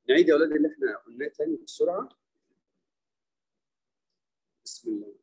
نعيد يا اولاد اللي احنا قلناه تاني بسرعه بسم الله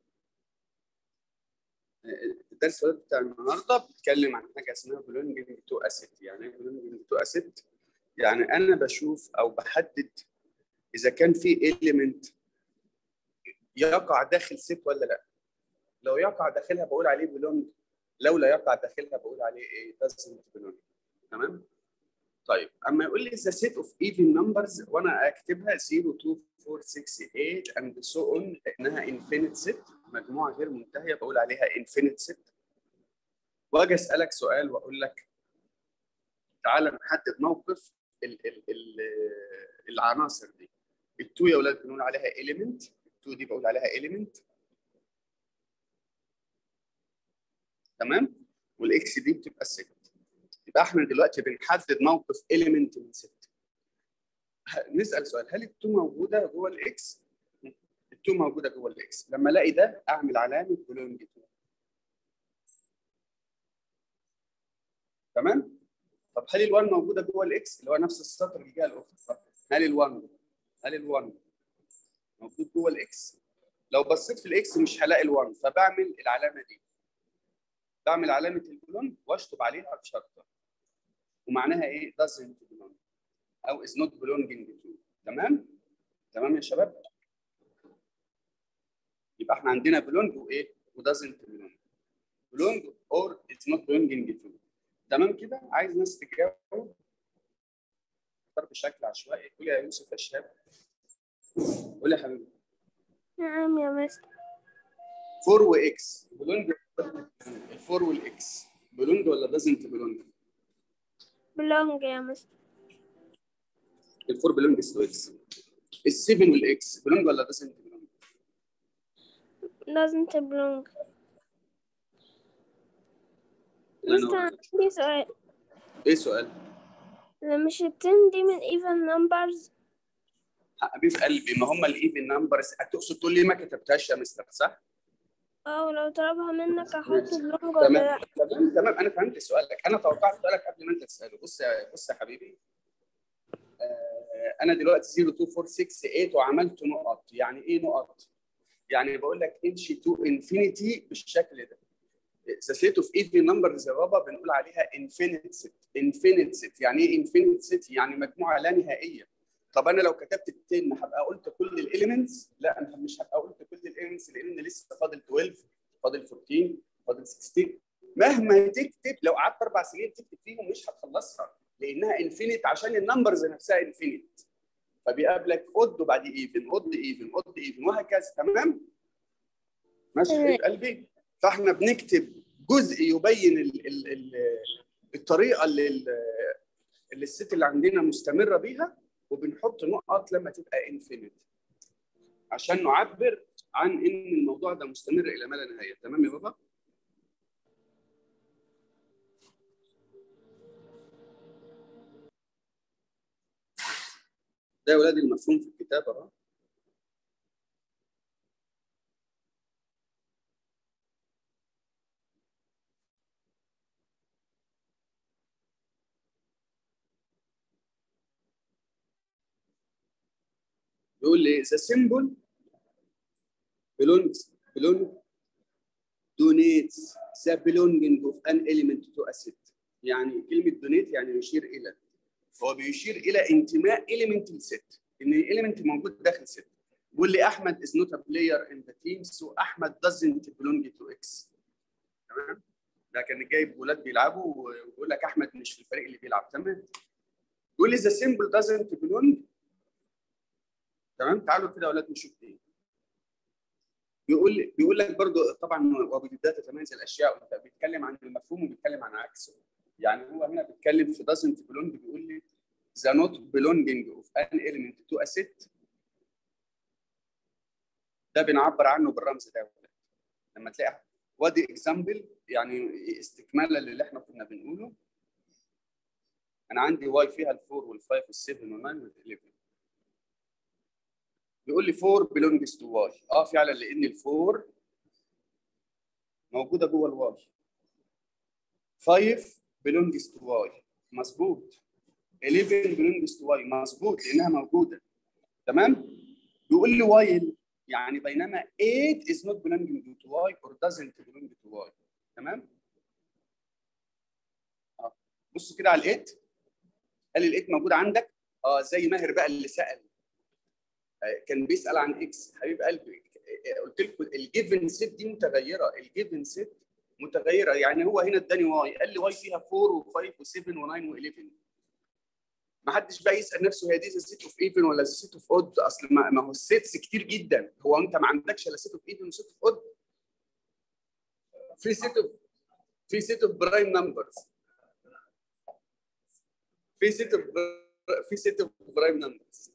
الدرس بتاع النهارده بيتكلم عن حاجه اسمها بلونجنج تو اسيت يعني ايه بلونجنج تو اسيت يعني انا بشوف او بحدد اذا كان في اليمنت يقع داخل سيت ولا لا لو يقع داخلها بقول عليه بلونج لو لا يقع داخلها بقول عليه ايه doesn't belong تمام طيب اما يقول لي the set of even numbers وانا اكتبها 0 2 4 6 8 and so on لانها infinite set مجموعه غير منتهيه بقول عليها infinite set واجي اسالك سؤال واقول لك تعالى نحدد موقف ال ال ال العناصر دي التو يا اولاد بنقول عليها element التو دي بقول عليها element تمام والاكس دي بتبقى السكت يبقى احنا دلوقتي بنحدد موقف element من ست نسال سؤال هل التو موجوده جوه الاكس التو موجوده جوه الاكس لما الاقي ده اعمل علامه بلونج تو تمام طب هل ال1 موجوده جوه الاكس اللي هو نفس السطر اللي جه الاخر هل ال1 هل ال1 موجود جوه الاكس لو بصيت في الاكس مش هلاقي ال1 فبعمل العلامه دي بعمل علامه البلون واشطب عليها بشرطه ومعناها ايه doesn't belong او is not belonging to تمام تمام يا شباب يبقى احنا عندنا belong وايه و doesn't belong belong or it's not belonging to تمام كده عايز ناس تجاوب بشكل عشوائي قول يا يوسف يا شهاب قول يا حبيبي نعم يا مستر 4 واكس belong الفور والاكس belong ولا doesn't belong بلونج يا مستر الفور belongs to x السيفن والاكس belong ولا doesn't belong doesn't belong الله مستر ينور. عندي سؤال ايه السؤال لو مش التن دي من even numbers حبيب قلبي ما هم الايفن نمبرز هتقصد تقول لي ما كتبتهاش يا مستر صح؟ أو لو طلبها منك أحط بلونج ولا تمام لأ تمام تمام انا فهمت سؤالك انا توقعت سؤالك قبل ما انت تساله بص يا بص يا حبيبي آه انا دلوقتي 0 2 4 6 8 وعملت نقط يعني ايه نقط؟ يعني بقول لك امشي تو انفينيتي بالشكل ده ذا سيت اوف ايفن نمبرز يا بابا بنقول عليها انفينيت سيت انفينيت سيت يعني ايه انفينيت سيت؟ يعني مجموعه لا نهائيه طب انا لو كتبت ال 10 هبقى قلت كل الاليمنتس لا انا مش هبقى قلت كل الاليمنتس لان لسه فاضل 12 فاضل 14 فاضل 16 مهما تكتب لو قعدت اربع سنين تكتب فيهم مش هتخلصها لانها انفينيت عشان النمبرز نفسها انفينيت فبيقابلك اود وبعديه ايفن اود ايفن اود ايفن وهكذا تمام ماشي يا حبيب قلبي فاحنا بنكتب جزء يبين ال ال ال الطريقه اللي ال- اللي الست اللي عندنا مستمره بيها وبنحط نقط لما تبقى انفينيت عشان نعبر عن ان الموضوع ده مستمر الى ما لا نهايه تمام يا بابا ده يا ولادي المفهوم في الكتابه اهو يقول لي the symbol belongs belong donates the belonging of an element to a set يعني كلمة donate يعني يشير إلى هو بيشير إلى انتماء element للست إن element موجود داخل ست بيقول لي أحمد is not a player in the team so أحمد doesn't belong to X تمام ده كان جايب ولاد بيلعبوا ويقول لك أحمد مش في الفريق اللي بيلعب تمام يقول لي the symbol doesn't belong تمام تعالوا كده يا اولاد نشوف ايه بيقول بيقول لك برضو طبعا وبالذات تتميز الاشياء وانت بيتكلم عن المفهوم وبيتكلم عن عكسه يعني هو هنا بيتكلم في doesn't belong بيقول لي the not belonging of an element to a set ده بنعبر عنه بالرمز ده يا ولاد لما تلاقي وادي اكزامبل يعني استكمالا للي احنا كنا بنقوله انا عندي واي فيها الفور والفايف والسفن والناين والاليفن بيقول لي 4 belongs to y اه فعلا لان الفور موجوده جوه الواي 5 belongs to y مظبوط 11 belongs to y مظبوط لانها موجوده تمام بيقول لي while يعني بينما 8 is not belonging to y or doesn't belong to y تمام اه بص كده على ال 8 قال ال 8 موجود عندك اه زي ماهر بقى اللي سال آه، كان بيسال عن اكس حبيب قلبي آه، قلت لكم الجيفن سيت دي متغيره الجيفن سيت متغيره يعني هو هنا اداني واي قال لي واي فيها 4 و5 و7 و9 و11 ما حدش بقى يسال نفسه هي دي سيت اوف ايفن ولا سيت اوف اود اصل ما ما هو السيتس كتير جدا هو انت ما عندكش الا سيت اوف ايفن وسيت اوف اود في سيت اوف في سيت اوف برايم نمبرز في سيت اوف في سيت اوف برايم نمبرز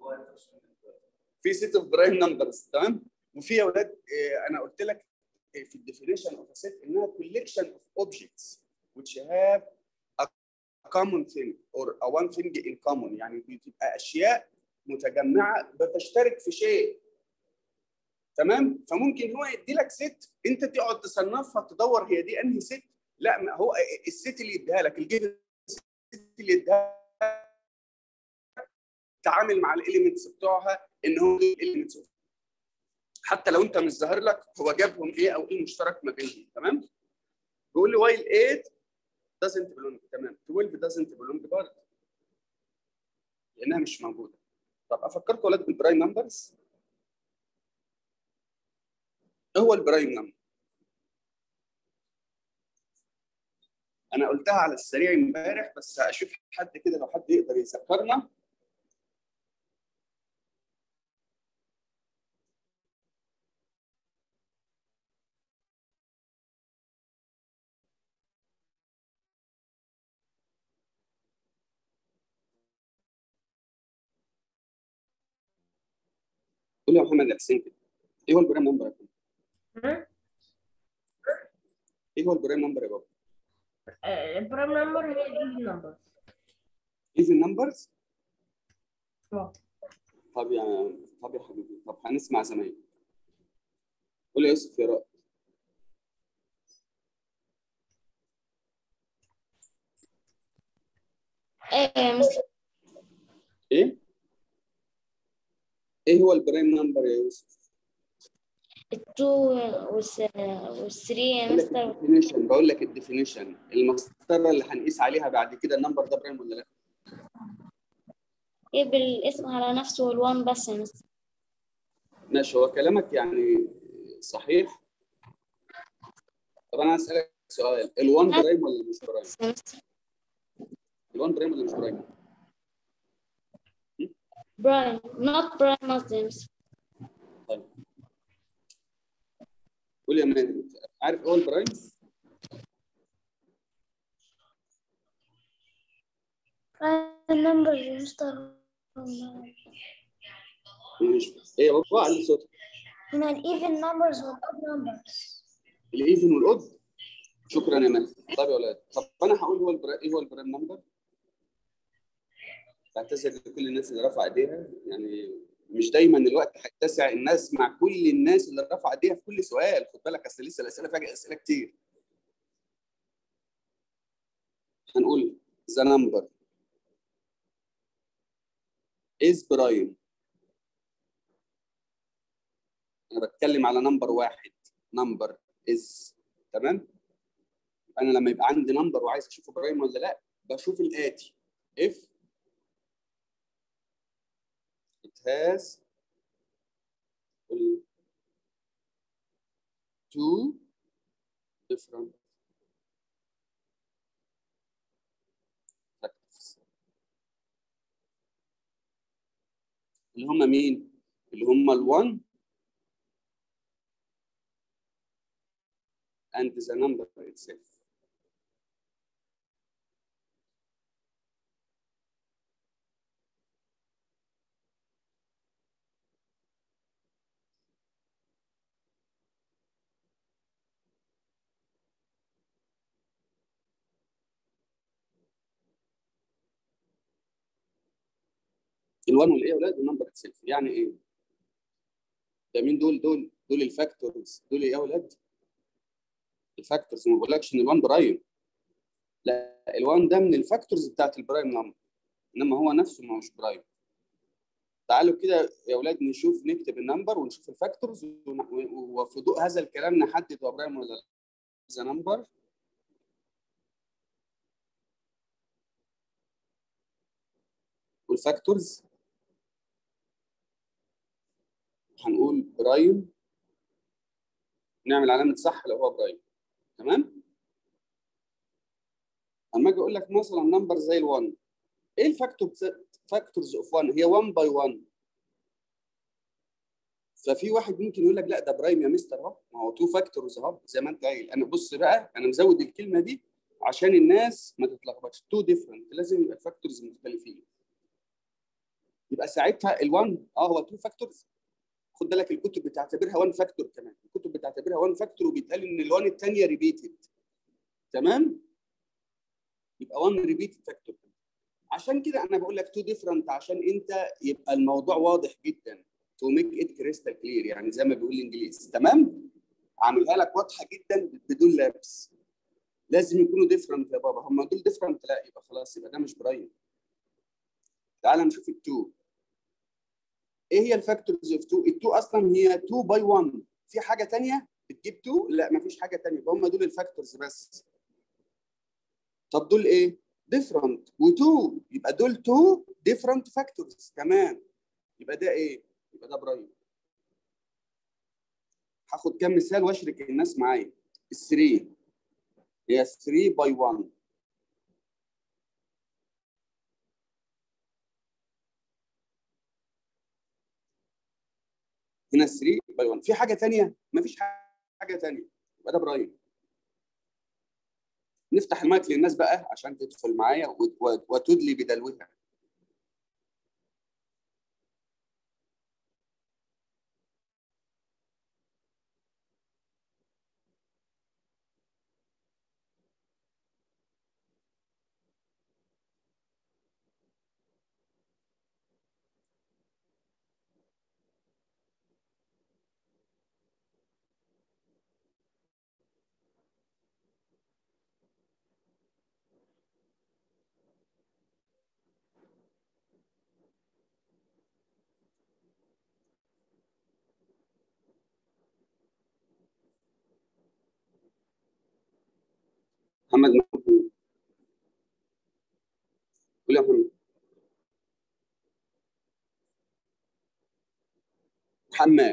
في سيت اوف برايم نمبرز تمام وفي يا اولاد آه، انا قلت لك آه، في الديفينيشن اوف سيت انها collection of objects which have a common thing or a one thing in common يعني بتبقى اشياء متجمعه بتشترك في شيء تمام فممكن هو يدي لك ست انت تقعد تصنفها تدور هي دي انهي ست لا ما هو الست اللي يديها لك الجيفن ست اللي يديها تعامل مع الاليمنتس بتوعها ان هو الاليمنتس حتى لو انت مش ظاهر لك هو جابهم ايه او ايه المشترك ما بينهم تمام بيقول لي وايل 8 doesn't belong تمام 12 doesn't belong برضه لانها مش موجوده طب افكركم ولاد بالبرايم نمبرز ايه هو البرايم نمبر انا قلتها على السريع امبارح بس اشوف حد كده لو حد يقدر يذكرنا قول يا محمد حسين كده ايه هو البرايم نمبر يا بابا؟ ايه هو البرايم نمبر يا بابا؟ البرايم نمبر هي الايفن نمبر ايفن نمبرز اه طب يا طب يا حبيبي طب هنسمع زمان قول يا يوسف يا رائد ايه مس ايه؟ ايه هو البرايم نمبر يا يوسف؟ التو والثري يا بقول لك مستر الديفينيشن بقول لك الديفينيشن المسطره اللي هنقيس عليها بعد كده النمبر ده برايم ولا لا؟ ايه بالاسم على نفسه والوان بس يا مستر ماشي هو كلامك يعني صحيح طب انا هسألك سؤال ال1 برايم ولا مش برايم؟ يا مستر ال1 برايم ولا مش برايم؟ برايم not برايم قصدي يا مستر طيب قول يا مان عارف ايه هو البرايم؟ النمبر يا مستر مش ايه يا بابا علي صوتك هنا الايفن نمبرز والاود نمبرز الايفن والاود شكرا يا مان طيب يا ولاد طب انا هقول هو البرا... ايه هو البرايم نمبر بعتذر لكل الناس اللي رفع ايديها يعني مش دايما الوقت هيتسع الناس مع كل الناس اللي رفع ايديها في كل سؤال خد بالك اصل لسه الاسئله فيها اسئله كتير هنقول ذا نمبر از برايم انا بتكلم على نمبر واحد نمبر از تمام انا لما يبقى عندي نمبر وعايز اشوفه برايم ولا لا بشوف الاتي if it has two different factors اللي هم مين؟ اللي هم ال1 and the number itself. ال1 والايه يا اولاد النمبر اتسيلف يعني ايه؟ ده مين دول؟ دول دول الفاكتورز دول ايه يا اولاد؟ الفاكتورز ما بقولكش ان ال1 برايم لا ال1 ده من الفاكتورز بتاعت البرايم نمبر انما هو نفسه ما هوش برايم تعالوا كده يا اولاد نشوف نكتب النمبر ونشوف الفاكتورز ون- و- وفي ضوء هذا الكلام نحدد هو برايم ولا لا ذا نمبر والفاكتورز هنقول برايم نعمل علامه صح لو هو برايم تمام اما اجي اقول لك مثلا نمبر زي ال1 ايه الفاكتورز فاكتورز اوف 1 هي 1 باي 1 ففي واحد ممكن يقول لك لا ده برايم يا مستر اهو ما هو تو فاكتورز اهو زي ما انت قايل انا بص بقى انا مزود الكلمه دي عشان الناس ما تتلخبطش تو ديفرنت لازم يبقى الفاكتورز مختلفين يبقى ساعتها ال1 اه هو تو فاكتورز خد بالك الكتب بتعتبرها 1 فاكتور كمان الكتب بتعتبرها 1 فاكتور وبيتقال ان ال1 الثانيه ريبيتد تمام يبقى 1 ريبيتد فاكتور عشان كده انا بقول لك تو ديفرنت عشان انت يبقى الموضوع واضح جدا تو ميك ات كريستال كلير يعني زي ما بيقول الانجليزي تمام عاملها لك واضحه جدا بدون لبس لازم يكونوا ديفرنت يا بابا هم دول ديفرنت لا يبقى خلاص يبقى ده مش برايم تعال نشوف التو ايه هي الفاكتورز اوف 2 ال2 اصلا هي 2 باي 1 في حاجه ثانيه بتجيب 2 لا مفيش حاجه ثانيه هم دول الفاكتورز بس طب دول ايه ديفرنت و2 يبقى دول 2 ديفرنت فاكتورز تمام يبقى ده ايه يبقى ده برايم هاخد كام مثال واشرك الناس معايا ال 3 هي 3 باي 1 هنا 3 باي 1 في حاجه ثانيه مفيش حاجه ثانيه يبقى ده برايم نفتح المايك للناس بقى عشان تدخل معايا وت- وت- وتدلي بدلوها محمد محمود قول يا محمد محمد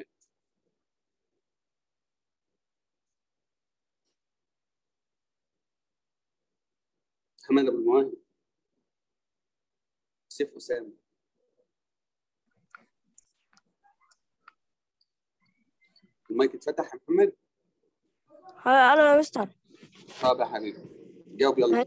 محمد ابو المواهب سيف اسامه المايك اتفتح يا محمد ها انا يا مستر طب يا حبيبي جاوب يلا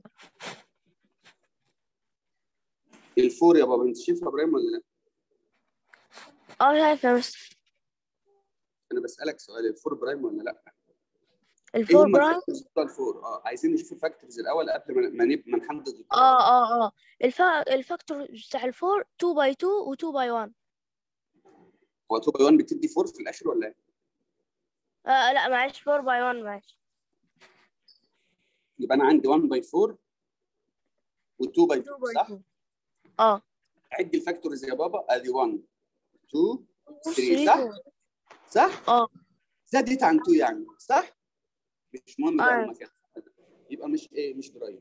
الفور يا بابا انت شايفها ابراهيم ولا لا؟ اه شايف يا مستر انا بسالك سؤال الفور ابراهيم ولا لا؟ ايه الفور هم برايم الفاكتورز بتوع الفور؟ اه عايزين نشوف الفاكتورز الاول قبل ما ما نب- ما نحدد القرار. اه اه اه الفا... الفاكتور بتاع الفور 2 باي 2 و 2 باي 1 هو 2 باي 1 بتدي 4 في الاخر ولا ايه؟ آه لا معلش 4 باي 1 معلش يبقى انا عندي 1 باي 4 و2 باي 2 2 باي صح؟ 2 اه عد الفاكتورز يا بابا ادي 1 2 3 3 صح؟ صح؟ اه زادت عن 2 يعني صح؟ مش مهم بقى آه. هما كام يبقى مش ايه مش برايم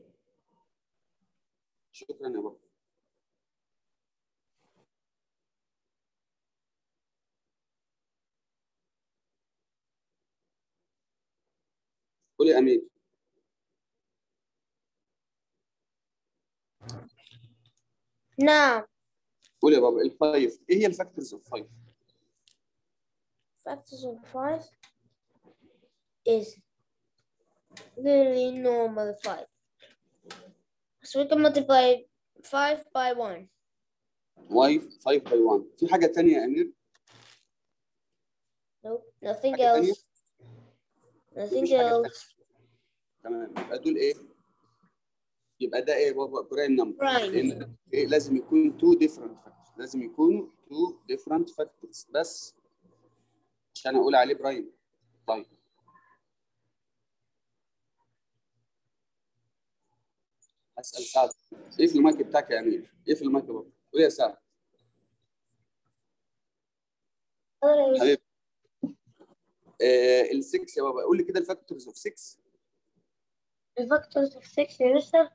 شكرا يا بابا قول يا امير نعم قول يا بابا الفايف ايه هي الفاكتورز اوف 5 factors of 5 is literally normal 5 so we can multiply 5 by 1 واي 5 باي 1 في حاجه ثانيه يا امير nope nothing حاجة تانية؟ else nothing مفيش حاجة else تمام يبقى دول ايه يبقى ده ايه بابا برايم نمبر Prime. لان إيه لازم يكون تو ديفرنت فاكتورز لازم يكونوا تو ديفرنت فاكتورز بس عشان اقول عليه برايم طيب اسال سعد ايه في المايك بتاعك يا امير؟ ايه في المايك يا بابا؟ قول يا سعد حبيبي آه ال 6 يا بابا قول لي كده الفاكتورز اوف 6 الفاكتورز اوف 6 يا مستر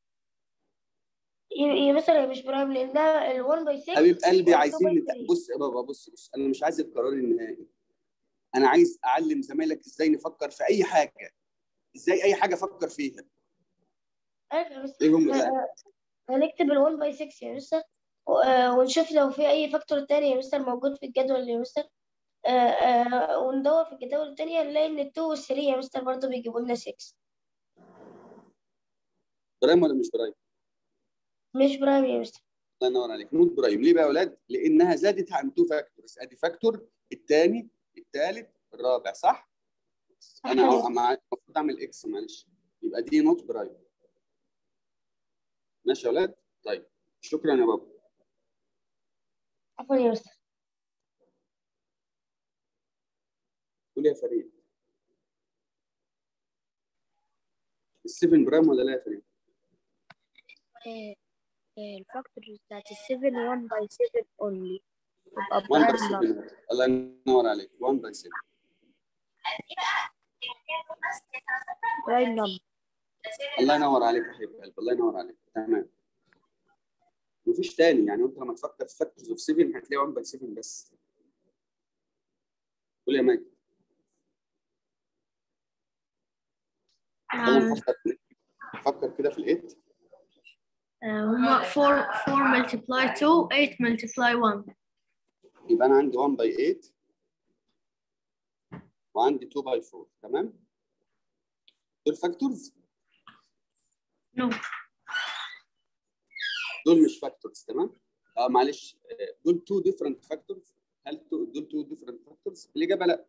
يا يا مستر هي مش برايم لان ده ال 1 باي 6 حبيب قلبي وال عايزين 2 باي نت... 3. بص يا بابا بص بص انا مش عايز القرار النهائي انا عايز اعلم زمايلك ازاي نفكر في اي حاجه ازاي اي حاجه افكر فيها عارف يا مستر ايه هم بقى؟ آه، هنكتب ال 1 باي 6 يا مستر و- آه، ونشوف لو في اي فاكتور تاني يا مستر موجود في الجدول يا مستر آه، آه، وندور في الجداول التانية نلاقي ان ال 2 وال 3 يا مستر برضه بيجيبوا لنا 6 برايم ولا مش برايم؟ مش برايم يا مستر الله ينور عليك نوت برايم ليه بقى يا اولاد؟ لانها زادت عن تو فاكتورز ادي فاكتور الثاني الثالث الرابع صح؟ انا صحيح. أه- مع- المفروض اعمل اكس معلش يبقى دي نوت برايم ماشي يا اولاد؟ طيب شكرا يا بابا عفوا يا مستر قول يا فريد السيفن برايم ولا لا يا فريد؟ الفاكتورز بتاعت ال 7 1 باي 7 only تبقى 1 باي برايم 7 الله ينور عليك 1 باي 7 برايم نمبر الله ينور عليك يا حبيب قلبي الله ينور عليك تمام مفيش تاني يعني انت لما تفكر في فاكتورز اوف 7 هتلاقي 1 باي 7 بس قول يا ماجد يلا نفكر فكر كده في الايت هما 4 4 multiply 2 8 multiply 1 يبقى انا عندي 1 باي 8 وعندي 2 باي 4 تمام دول فاكتورز no دول مش فاكتورز تمام اه معلش آه، دول تو ديفرنت فاكتورز هل تو- دول تو ديفرنت فاكتورز الاجابه لا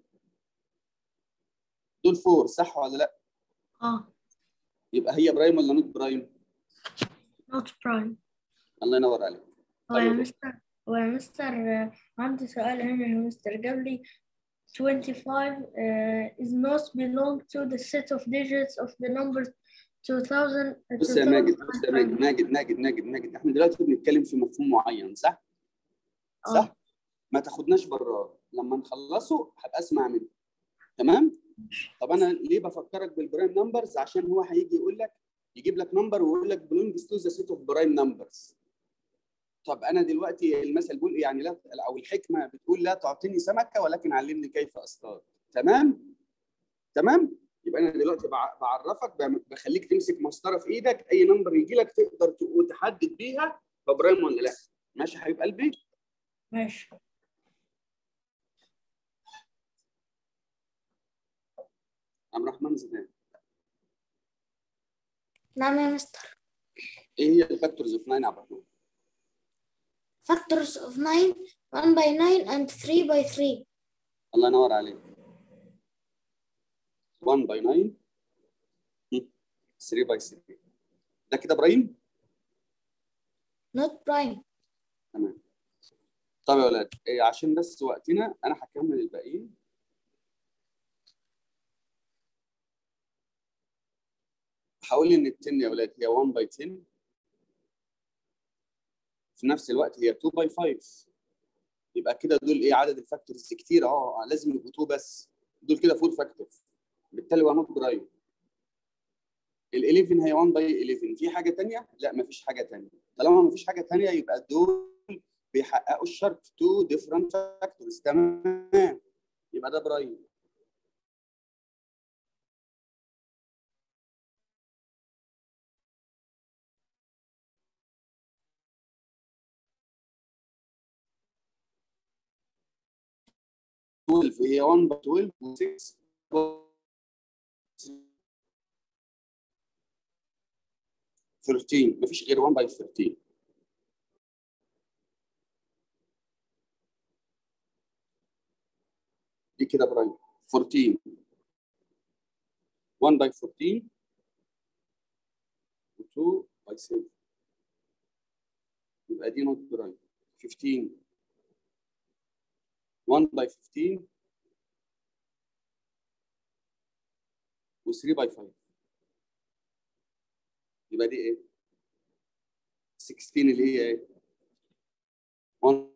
دول 4 صح ولا لا اه يبقى هي برايم ولا نوت برايم not prime الله ينور عليك هو يا طيب. مستر هو يا مستر آه، عندي سؤال هنا يا مستر قال لي 25 uh, is not belong to the set of digits of the number 2000 بص يا ماجد بص يا ماجد ماجد ماجد ماجد ماجد احنا دلوقتي بنتكلم في مفهوم معين صح؟ صح؟ آه. ما تاخدناش براه لما نخلصه هبقى اسمع منه تمام؟ طب انا ليه بفكرك بالبرايم نمبرز عشان هو هيجي يقول لك يجيب لك نمبر ويقول لك belongs to the set of prime numbers طب انا دلوقتي المثل بيقول إيه؟ يعني لا او الحكمه بتقول لا تعطيني سمكه ولكن علمني كيف اصطاد تمام؟ تمام؟ يبقى انا دلوقتي بع- بعرفك بعم- بخليك تمسك مسطره في ايدك اي نمبر يجي لك تقدر تقول تحدد بيها هو برايم ولا لا ماشي يا حبيب قلبي ماشي عبد الرحمن زيدان نعم يا مستر ايه هي الفاكتورز اوف 9 يا عبد الرحمن factors of 9 1 by 9 and 3 by 3 الله ينور عليك 1 باي 9 هم، 3 باي 3 ده كده ابراهيم not prime تمام طب يا ولاد إيه عشان بس وقتنا انا هكمل الباقيين هقول ان ال 10 يا ولاد هي 1 باي 10 في نفس الوقت هي 2 باي 5 يبقى كده دول ايه عدد الفاكتورز كتير اه لازم يبقوا 2 بس دول كده 4 فاكتورز بالتالي هو نوت برايم ال 11 هي 1 باي 11 في حاجه ثانيه؟ لا مفيش حاجه ثانيه طالما مفيش حاجه ثانيه يبقى دول بيحققوا الشرط تو ديفرنت فاكتورز تمام يبقى ده برايم twelve هي 1 باي 12 و 6 13 مفيش غير 1 باي 13 دي كده برايم 14 1 باي 14 و 2 باي 7 يبقى دي نوت برايم 15 1 باي 15 و 3 باي 5 يبقى دي ايه 16 اللي هي ايه 1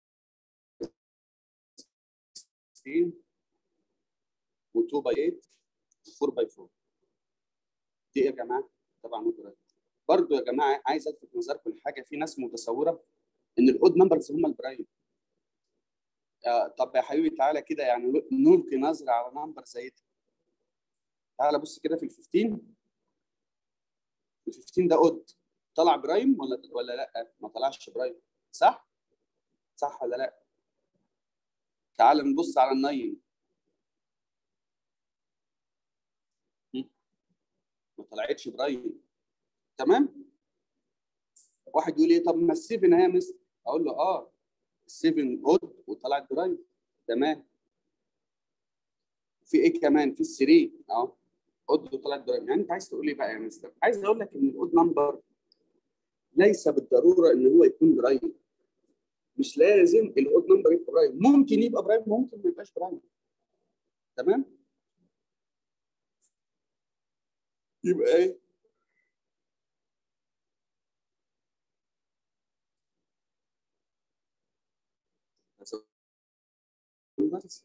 16 و2 باي 8 و4 باي 4 دي ايه يا جماعه طبعا ممكن برضو يا جماعه عايز الفت نظركم لحاجه في ناس متصوره ان الاود نمبرز هم البرايم آه طب يا حبيبي تعالى كده يعني نلقي نظره على نمبر زي ده تعالى بص كده في ال 15 ال 15 ده اود طلع برايم ولا ولا لا ما طلعش برايم صح صح ولا لا تعال نبص على الناين ما طلعتش برايم تمام واحد يقول ايه طب ما السيفن اهي يا مستر اقول له اه السيفن اود وطلعت برايم تمام في ايه كمان في الثري اهو اود وطلعت برايم يعني انت عايز تقول ايه بقى يا مستر عايز اقول لك ان الاود نمبر ليس بالضروره ان هو يكون برايم مش لازم الاود نمبر يبقى برايم ممكن يبقى برايم ممكن ما يبقاش برايم تمام يبقى ايه بس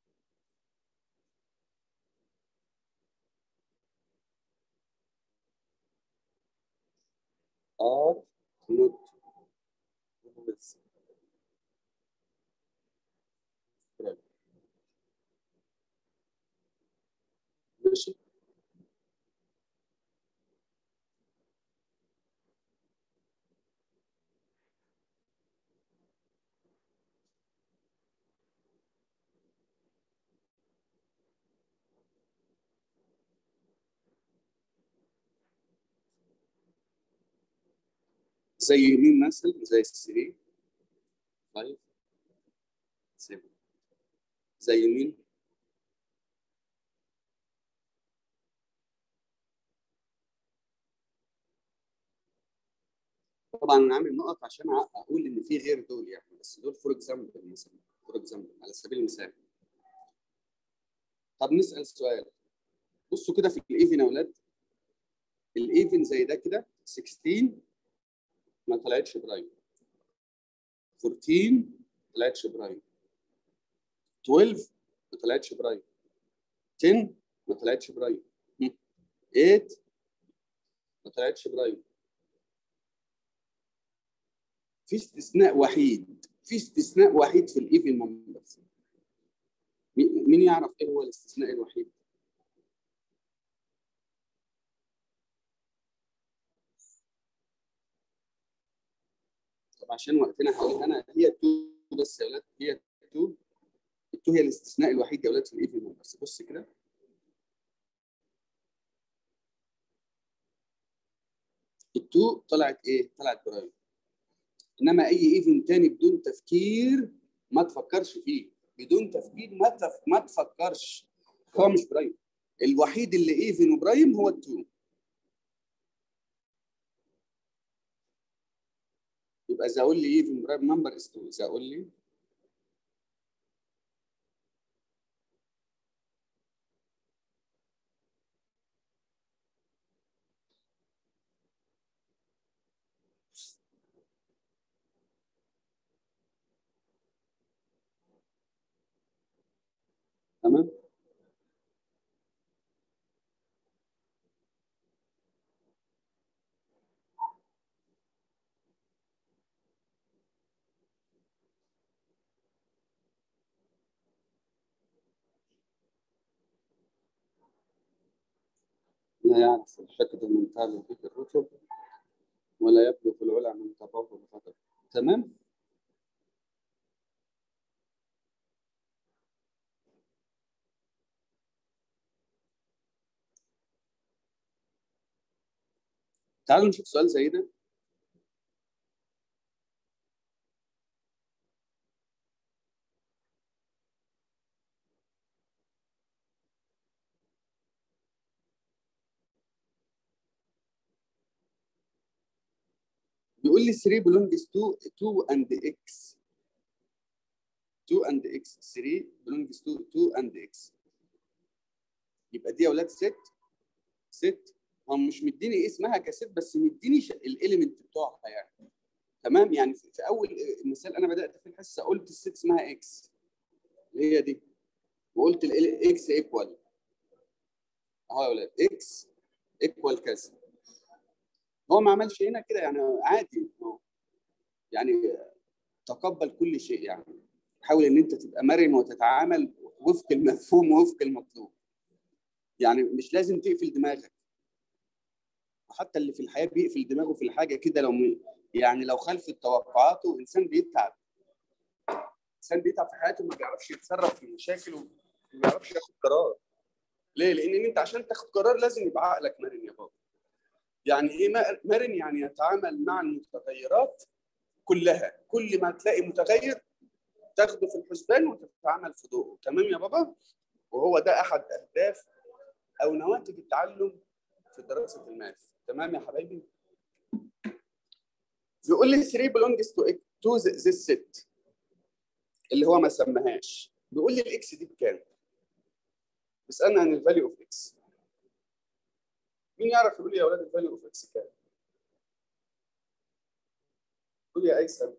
ار نوت بس ماشي زي مين مثلا زي السري طيب سيب زي مين طبعا انا عامل نقط عشان اقول ان في غير دول يعني بس دول فور اكزامبل مثلا فور اكزامبل على سبيل المثال طب نسال سؤال بصوا كده في الايفن يا اولاد الايفن زي ده كده 16 ما طلعتش برايم 14 ما طلعتش برايم 12 ما طلعتش برايم 10 ما طلعتش برايم 8 ما طلعتش برايم في استثناء وحيد في استثناء وحيد في الايفن نمبرز مين يعرف ايه هو الاستثناء الوحيد؟ طب عشان وقتنا هقول انا هي 2 بس يا ولاد هي 2 2 هي الاستثناء الوحيد يا ولاد في الايفن نمبرز بص كده التو طلعت ايه؟ طلعت برايم انما اي ايفن تاني بدون تفكير ما تفكرش فيه بدون تفكير ما تف... ما تفكرش هو مش برايم الوحيد اللي ايفن وبرايم هو التو يبقى اذا اقول لي ايفن برايم نمبر از 2 اذا اقول لي تمام لا يعرف الحقد من تاب فيك الرتب ولا يبلغ العلا من تباه الغضب تمام تعالوا نشوف سؤال زي ده بيقول لي 3 belongs to 2 and x 2 and x 3 belongs to 2 and x يبقى دي يا اولاد ست ست هو مش مديني اسمها كست بس مديني الاليمنت بتوعها يعني تمام يعني في في اول مثال انا بدات في الحصه قلت الست اسمها اكس اللي هي دي وقلت الاكس ايكوال اهو يا ولاد اكس ايكوال كذا هو ما عملش هنا كده يعني عادي هو يعني تقبل كل شيء يعني حاول ان انت تبقى مرن وتتعامل وفق المفهوم ووفق المطلوب يعني مش لازم تقفل دماغك وحتى اللي في الحياه بيقفل دماغه في الحاجه كده لو م- يعني لو خلفت توقعاته انسان بيتعب انسان بيتعب في حياته ما بيعرفش يتصرف في مشاكله ما بيعرفش ياخد قرار ليه؟ لان انت عشان تاخد قرار لازم يبقى عقلك مرن يا بابا يعني ايه مر- مرن يعني يتعامل مع المتغيرات كلها كل ما تلاقي متغير تاخده في الحسبان وتتعامل في ضوءه تمام يا بابا وهو ده احد اهداف او نواتج التعلم في دراسه الماث تمام يا حبايبي بيقول لي 3 belongs to to this set اللي هو ما سماهاش بيقول لي الاكس دي بكام بيسالني عن الفاليو اوف اكس مين يعرف يقول لي يا اولاد الفاليو اوف اكس كام قول يا ايسر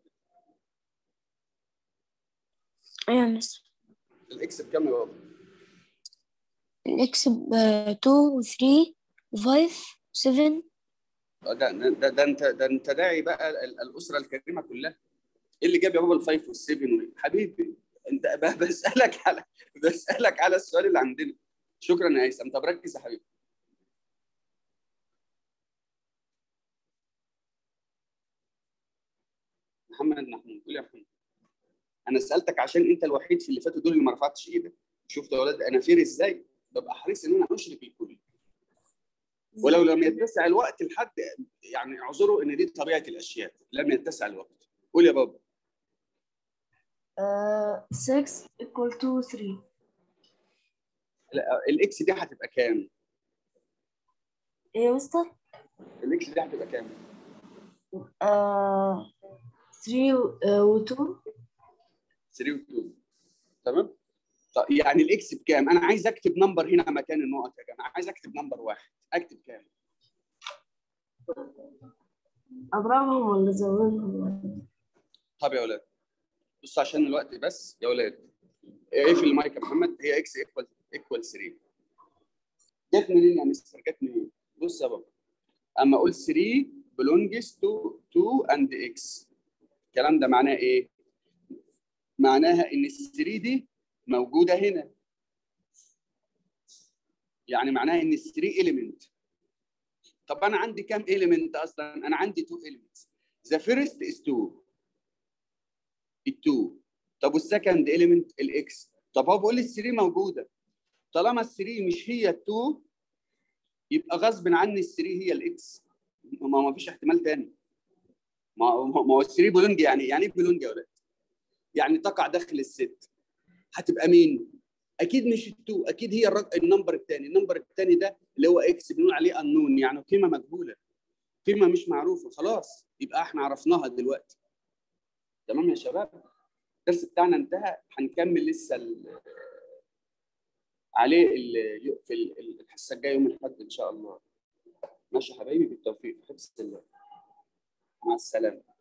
أيوة مس الاكس بكام يا بابا الإكس ب 2 3 5 7 ده ده ده انت ده انت داعي بقى ال- الاسره الكريمه كلها ايه اللي جاب يا بابا الفايف والسيفن حبيبي انت ب- بسالك على بسالك على السؤال اللي عندنا شكرا يا هيثم طب ركز يا حبيبي محمد محمود قول يا محمد انا سالتك عشان انت الوحيد في اللي فاتوا دول اللي ما رفعتش ايدك شفت يا ولاد انا فير ازاي ببقى حريص ان انا اشرك الكل ولو لم يتسع الوقت لحد يعني اعذروا ان دي طبيعه الاشياء لم يتسع الوقت قول يا بابا Uh, 6 equal to 3. لا، الاكس دي هتبقى كام؟ ايه يا مستر؟ الاكس دي هتبقى كام؟ Uh, 3 و 2 3 و 2 تمام؟ طب يعني الاكس بكام؟ انا عايز اكتب نمبر هنا مكان النقط يا جماعه، عايز اكتب نمبر واحد، اكتب كام؟ اضربهم ولا ازودهم؟ طب يا اولاد بص عشان الوقت بس يا اولاد ايه في المايك يا محمد هي اكس ايكوال ايكوال 3 جت منين يا مستر جت منين بص يا بابا اما اقول 3 belongs to 2 and x الكلام ده معناه ايه معناها ان ال 3 دي موجوده هنا يعني معناها ان ال 3 element طب انا عندي كام element اصلا انا عندي 2 elements the first is 2 ال2 طب والسكند اليمنت الاكس طب هو بيقول لي ال3 موجوده طالما ال3 مش هي ال2 يبقى غصب عني ال3 هي الاكس ما ما فيش احتمال تاني ما هو ما هو ال3 بلونج يعني يعني ايه بلونج يا ولاد؟ يعني تقع داخل الست هتبقى مين؟ اكيد مش ال2 اكيد هي الرق... النمبر الثاني النمبر الثاني ده اللي هو اكس بنقول عليه انون يعني قيمه مجهوله قيمه مش معروفه خلاص يبقى احنا عرفناها دلوقتي تمام يا شباب الدرس بتاعنا انتهى هنكمل لسه ال- عليه ال- في ال- الحصه الجايه يوم الاحد ان شاء الله ماشي يا حبايبي بالتوفيق في حفظ الله مع السلامه